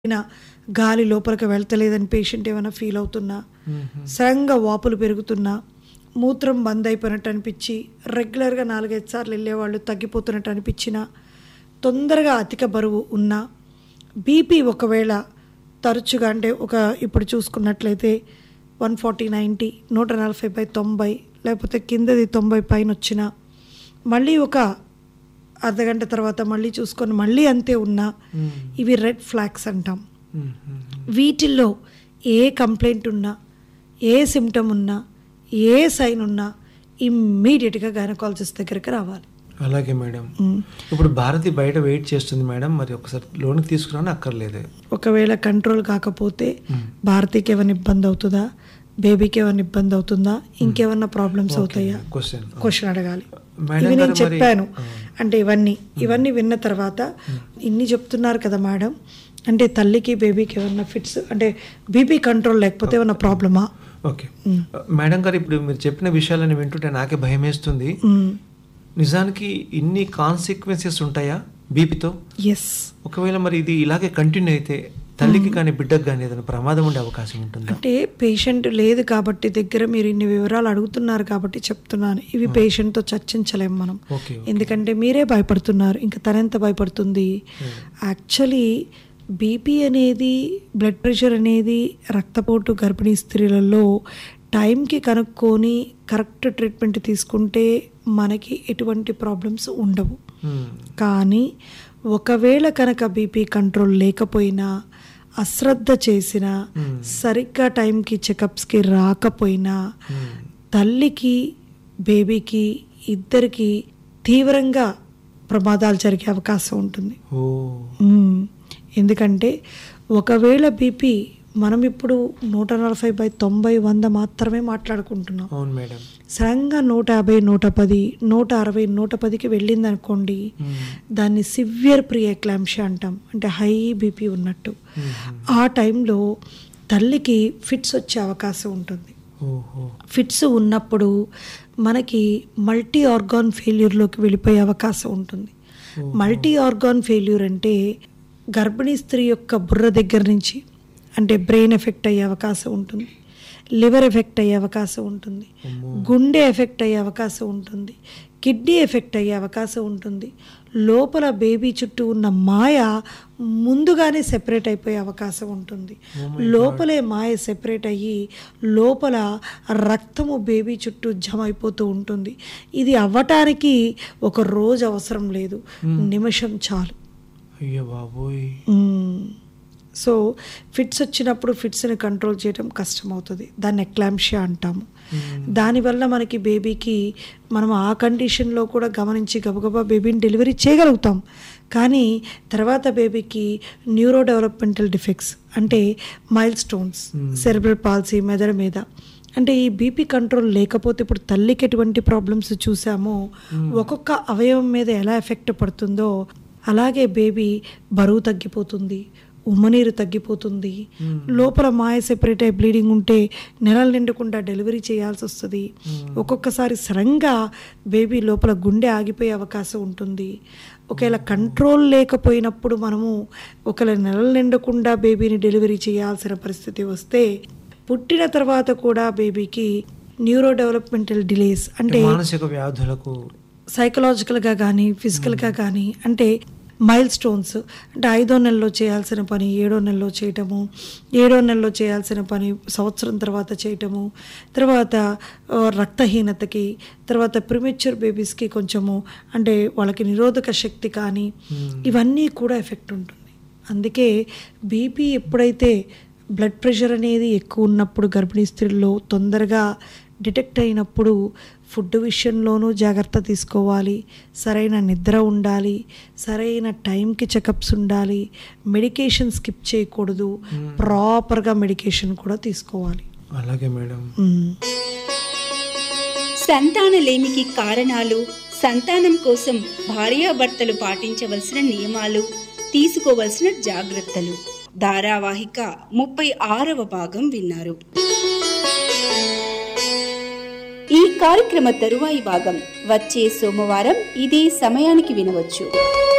అయినా గాలి లోపలికి వెళ్తలేదని పేషెంట్ ఏమైనా ఫీల్ అవుతున్నా సడన్గా వాపులు పెరుగుతున్నా మూత్రం బంద్ అయిపోయినట్టు అనిపించి రెగ్యులర్గా నాలుగైదు సార్లు వెళ్ళేవాళ్ళు తగ్గిపోతున్నట్టు అనిపించినా తొందరగా అధిక బరువు ఉన్నా బీపీ ఒకవేళ తరచుగా అంటే ఒక ఇప్పుడు చూసుకున్నట్లయితే వన్ ఫార్టీ నైంటీ నూట నలభై బై తొంభై లేకపోతే కిందది తొంభై పైన వచ్చినా మళ్ళీ ఒక అర్ధగంట తర్వాత మళ్ళీ చూసుకొని మళ్ళీ అంతే ఉన్నా ఇవి రెడ్ ఫ్లాగ్స్ అంటాం వీటిల్లో ఏ కంప్లైంట్ ఉన్నా ఏ సిమ్టమ్ ఉన్నా ఏ సైన్ ఉన్నా ఇమ్మీడియట్గా గైనకాలజిస్ట్ దగ్గరికి రావాలి అలాగే మేడం మ్మ్. ఇప్పుడు భారతి బయట వెయిట్ చేస్తుంది మేడం మరి ఒకసారి లోన్కి తీసుకురాని అక్కర్లేదు ఒకవేళ కంట్రోల్ కాకపోతే భారతికి ఏమైనా ఇబ్బంది అవుతుందా బేబీకి ఏమైనా ఇబ్బంది అవుతుందా ఇంకేమన్నా ప్రాబ్లమ్స్ అవుతాయా క్వశ్చన్ క్వశ్చన్ అడగాలి మేడం ఇవి నేను గారు మరి- చెప్పాను అంటే ఇవన్నీ ఇవన్నీ విన్న తర్వాత ఇన్ని చెప్తున్నారు కదా మేడం అంటే తల్లికి బేబీకి ఏమన్నా ఫిట్స్ అంటే బీపీ కంట్రోల్ లేకపోతే ఏమన్నా ప్రాబ్లమా ఓకే మేడం గారు ఇప్పుడు మీరు చెప్పిన విషయాలని వింటుంటే నాకే భయం వేస్తుంది నిజానికి ఇన్ని కాన్సిక్వెన్సెస్ ఉంటాయా బీపీతో ఎస్ ఒకవేళ మరి ఇది ఇలాగే కంటిన్యూ అయితే తల్లికి కానీ బిడ్డకు కానీ ఏదైనా ప్రమాదం ఉండే అవకాశం ఉంటుందా అంటే పేషెంట్ లేదు కాబట్టి దగ్గర మీరు ఇన్ని వివరాలు అడుగుతున్నారు కాబట్టి చెప్తున్నాను ఇవి పేషెంట్తో చర్చించలేం మనం ఓకే ఎందుకంటే మీరే భయపడుతున్నారు ఇంకా తనెంత భయపడుతుంది యాక్చువల్లీ బీపీ అనేది బ్లడ్ ప్రెషర్ అనేది రక్తపోటు గర్భిణీ స్త్రీలలో టైంకి కనుక్కొని కరెక్ట్ ట్రీట్మెంట్ తీసుకుంటే మనకి ఎటువంటి ప్రాబ్లమ్స్ ఉండవు మ్మ్. కానీ ఒకవేళ కనుక బీపీ కంట్రోల్ లేకపోయినా అశ్రద్ధ చేసినా సరిగ్గా టైంకి చెకప్స్కి రాకపోయినా మ్మ్. తల్లికి బేబీకి ఇద్దరికి తీవ్రంగా ప్రమాదాలు జరిగే అవకాశం ఉంటుంది ఓ మ్మ్. ఎందుకంటే ఒకవేళ బీపీ మనం ఇప్పుడు నూట నలభై బై తొంభై వంద మాత్రమే మాట్లాడుకుంటున్నాం అవును మేడం సడన్గా నూట యాభై నూట పది నూట అరవై నూట పదికి వెళ్ళింది అనుకోండి మ్మ్. దాన్ని సివియర్ ప్రీ ఎక్లాంషియా అంటాం అంటే హై బీపీ ఉన్నట్టు మ్మ్. ఆ టైంలో తల్లికి ఫిట్స్ వచ్చే అవకాశం ఉంటుంది ఓహో ఫిట్స్ ఉన్నప్పుడు మనకి మల్టీ ఆర్గాన్ ఫెయిల్యూర్లోకి వెళ్ళిపోయే అవకాశం ఉంటుంది మల్టీ ఆర్గాన్ ఫెయిల్యూర్ అంటే గర్భిణీ స్త్రీ యొక్క బుర్ర దగ్గర నుంచి అంటే బ్రెయిన్ ఎఫెక్ట్ అయ్యే అవకాశం ఉంటుంది లివర్ ఎఫెక్ట్ అయ్యే అవకాశం ఉంటుంది గుండె ఎఫెక్ట్ అయ్యే అవకాశం ఉంటుంది కిడ్నీ ఎఫెక్ట్ అయ్యే అవకాశం ఉంటుంది లోపల బేబీ చుట్టూ ఉన్న మాయ ముందుగానే సెపరేట్ అయిపోయే అవకాశం ఉంటుంది లోపలే మాయ సెపరేట్ అయ్యి లోపల రక్తము బేబీ చుట్టూ జమ అయిపోతూ ఉంటుంది ఇది అవ్వటానికి ఒక రోజు అవసరం లేదు నిమిషం చాలు అయ్యో బాబోయ్ మ్మ్. సో ఫిట్స్ వచ్చినప్పుడు ఫిట్స్ని కంట్రోల్ చేయడం కష్టమవుతుంది దాన్ని ఎక్లాంషియా అంటాము దానివల్ల మనకి బేబీకి మనం ఆ కండిషన్లో కూడా గమనించి గబగబా బేబీని డెలివరీ చేయగలుగుతాం కానీ తర్వాత బేబీకి న్యూరో డెవలప్మెంటల్ డిఫెక్ట్స్ అంటే మైల్ స్టోన్స్ సెరెబ్రల్ పాలసీ మెదడు మీద అంటే ఈ బీపీ కంట్రోల్ లేకపోతే ఇప్పుడు తల్లికి ఎటువంటి ప్రాబ్లమ్స్ చూసామో ఒక్కొక్క అవయవం మీద ఎలా ఎఫెక్ట్ పడుతుందో అలాగే బేబీ బరువు తగ్గిపోతుంది ఉమ్మనీరు తగ్గిపోతుంది లోపల మాయ సెపరేట్ అయి బ్లీడింగ్ ఉంటే నెలలు నిండకుండా డెలివరీ చేయాల్సి వస్తుంది ఒక్కొక్కసారి సడన్గా బేబీ లోపల గుండె ఆగిపోయే అవకాశం ఉంటుంది ఒకవేళ కంట్రోల్ లేకపోయినప్పుడు మనము ఒకవేళ నెలలు నిండకుండా బేబీని డెలివరీ చేయాల్సిన పరిస్థితి వస్తే పుట్టిన తర్వాత కూడా బేబీకి న్యూరో డెవలప్మెంటల్ డిలేస్ అంటే మానసిక వ్యాధులకు సైకలాజికల్గా కానీ ఫిజికల్గా కానీ అంటే మైల్ స్టోన్స్ అంటే ఐదో నెలలో చేయాల్సిన పని ఏడో నెలలో చేయటము ఏడో నెలలో చేయాల్సిన పని సంవత్సరం తర్వాత చేయటము తర్వాత ఆ, రక్తహీనతకి తర్వాత ప్రిమెచ్యూర్ బేబీస్కి కొంచెము అంటే వాళ్ళకి నిరోధక శక్తి కానీ ఇవన్నీ కూడా ఎఫెక్ట్ ఉంటుంది అందుకే బీపీ ఎప్పుడైతే బ్లడ్ ప్రెషర్ అనేది ఎక్కువ ఉన్నప్పుడు గర్భిణీ స్త్రీల్లో తొందరగా డిటెక్ట్ అయినప్పుడు ఫుడ్ విషయంలోనూ జాగ్రత్త తీసుకోవాలి సరైన నిద్ర ఉండాలి సరైన టైంకి చెకప్స్ ఉండాలి మెడికేషన్ స్కిప్ చేయకూడదు ప్రాపర్గా మెడికేషన్ కూడా తీసుకోవాలి అలాగే మేడం మ్మ్. సంతానలేమికి కారణాలు సంతానం కోసం భార్యాభర్తలు పాటించవలసిన నియమాలు తీసుకోవలసిన జాగ్రత్తలు ధారావాహిక ముప్పై ఆరవ భాగం విన్నారు ఈ కార్యక్రమ తరువాయి భాగం వచ్చే సోమవారం ఇదే సమయానికి వినవచ్చు